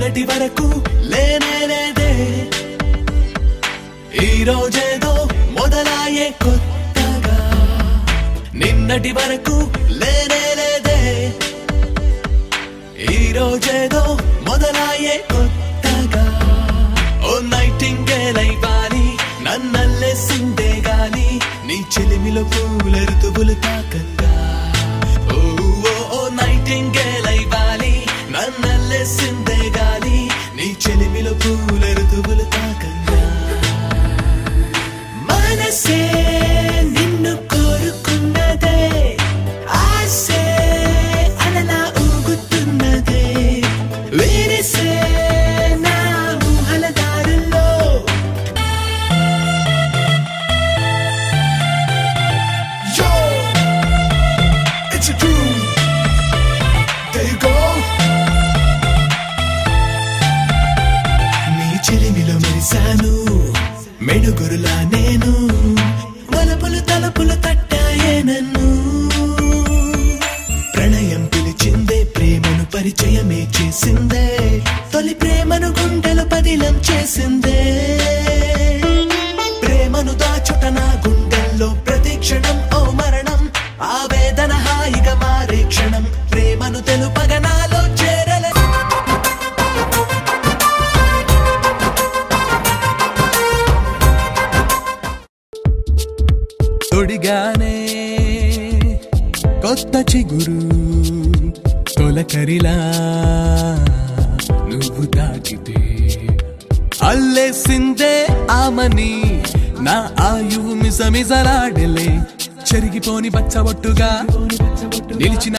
నిన్నటి వరకు లేనే లేదే ఈ రోజేదో మొదలాయే కొత్తగా నిన్నటి వరకు లేనే లేదే ఈ రోజేదో మొదలాయే కొత్తగా ఓ నైటింగేల్ అయిపాలి నన్నల్లేసిందే గాని నీ చెలిమిలో పూల ఋతువులు తాకంగా ఓ ఓ, ఓ నైటింగేల్ అయిపాలి నన్నల్లేసిందే గాని నీ చెలిమిలో పూల ఋతువులు తాకంగా మనసే నిన్ను కోరుకున్నదే ఆసే అలలా ఊగుతున్నదే వేరేసే నా ఊహల దారుల్లో Yo, it's a dream. There you go. నీ చెలిమిలో మెరిశాను మెడుగురులా నేను వలపులు తలపులు తట్టాయే నన్ను ప్రణయం పిలిచిందే ప్రేమను పరిచయమే చేసిందే తొలి ప్రేమను గుండెలు పదిలం చేసిందే ప్రేమను దాచుట నా గుండెల్లో ప్రతి క్షణం ఓ మరణం ఆవేదన హాయిగా మారే క్షణం ప్రేమను తెలుపగ నాలో చేరలే తొడిగానే కొత్త చిగురు తొలకరిలా నువ్వు తాకితే అల్లేసిందే ఆమని నా ఆయువు మిసమిసలాడలే చెరిగిపోని పచ్చబొట్టుగా నిలిచిన